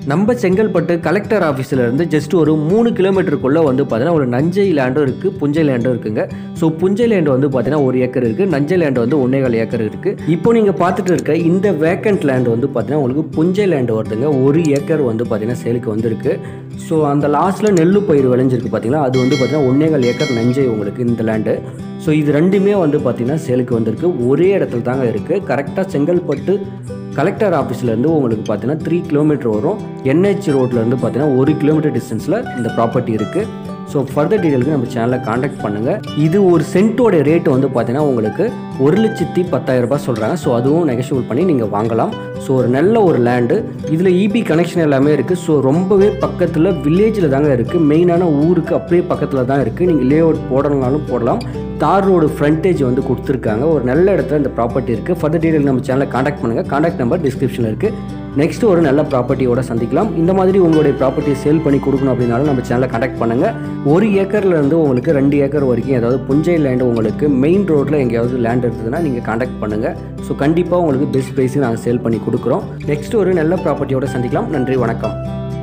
நம்ம செங்கல்பட்டு கலெக்டர் ஆஃபீஸில் இருந்து ஜஸ்ட் ஒரு மூணு கிலோமீட்டருக்குள்ளே வந்து பார்த்தீங்கன்னா ஒரு நஞ்சை லேண்டும் இருக்குது புஞ்சை லேண்டும் இருக்குங்க ஸோ புஞ்சை லேண்டு வந்து பார்த்தீங்கன்னா ஒரு ஏக்கர் இருக்குது நஞ்சை லேண்டு வந்து ஒன்னேகால் ஏக்கர் இருக்குது இப்போ நீங்கள் பார்த்துட்டு இருக்க இந்த வேக்கண்ட் லேண்ட் வந்து பார்த்தீங்கன்னா உங்களுக்கு புஞ்சை லேண்டு வருதுங்க ஒரு ஏக்கர் வந்து பார்த்தீங்கன்னா சேலுக்கு வந்திருக்கு ஸோ அந்த லாஸ்ட்டில் நெல்லு பயிர் விளைஞ்சிருக்கு பார்த்தீங்களா அது வந்து பார்த்தீங்கன்னா ஒன்னேகால் ஏக்கர் நஞ்சை உங்களுக்கு இந்த லேண்டு ஸோ இது ரெண்டுமே வந்து பார்த்தீங்கன்னா சேலுக்கு வந்திருக்கு ஒரே இடத்துல தாங்க இருக்குது கரெக்டாக செங்கல்பட்டு கலெக்டர் ஆஃபீஸ்லேருந்து உங்களுக்கு பார்த்தீங்கன்னா த்ரீ கிலோமீட்டர் வரும் என்ஹெச் ரோட்லேருந்து பார்த்தீங்கன்னா ஒரு கிலோமீட்டர் டிஸ்டன்ஸில் இந்த ப்ராப்பர்ட்டி இருக்குது ஸோ ஃபர்தர் டீட்டெயிலுக்கு நம்ம சேனலை காண்டாக்ட் பண்ணுங்கள் இது ஒரு சென்ட்டோட ரேட்டு வந்து பார்த்தீங்கன்னா உங்களுக்கு ஒரு லட்சத்தி பத்தாயிரம் ரூபாய் சொல்கிறாங்க ஸோ அதுவும் நெகஷியபிள் பண்ணி நீங்கள் வாங்கலாம் ஸோ ஒரு நல்ல ஒரு லேண்டு இதில் இபி கனெக்ஷன் எல்லாமே இருக்குது ஸோ ரொம்பவே பக்கத்தில் வில்லேஜில் தாங்க இருக்குது மெயினான ஊருக்கு அப்படியே பக்கத்தில் தான் இருக்குது நீங்கள் லே அவுட் போடணும்னாலும் போடலாம் தார் ரோடு ஃப்ரண்டேஜ் வந்து கொடுத்துருக்காங்க ஒரு நல்ல இடத்துல இந்த ப்ராப்பர்ட்டி இருக்குது ஃபர்தர் டீட்டெயில் நம்ம சேனலை காண்டாக்ட் பண்ணுங்கள் காண்டாக்ட் நம்பர் டிஸ்கிரிப்ஷனில் இருக்குது நெக்ஸ்ட் ஒரு நல்ல ப்ராப்பர்ட்டியோட சந்திக்கலாம் இந்த மாதிரி உங்களுடைய ப்ராப்பர்ட்டியை சேல் பண்ணி கொடுக்கணும் அப்படின்னாலும் நம்ம சேனலை காண்டாக்ட் பண்ணுங்கள் ஒரு ஏக்கர்ல இருந்து உங்களுக்கு ரெண்டு ஏக்கர் வரைக்கும் ஏதாவது புஞ்சை லேண்ட் உங்களுக்கு மெயின் ரோட்டில் எங்கேயாவது லேண்ட் இருந்ததுன்னா நீங்கள் காண்டாக்ட் பண்ணுங்கள் ஸோ கண்டிப்பாக உங்களுக்கு பெஸ்ட் ப்ரைஸுக்கு நாங்கள் சேல் பண்ணி கொடுக்குறோம் நெக்ஸ்ட் ஒரு நல்ல ப்ராப்பர்ட்டியோட சந்திக்கலாம் நன்றி வணக்கம்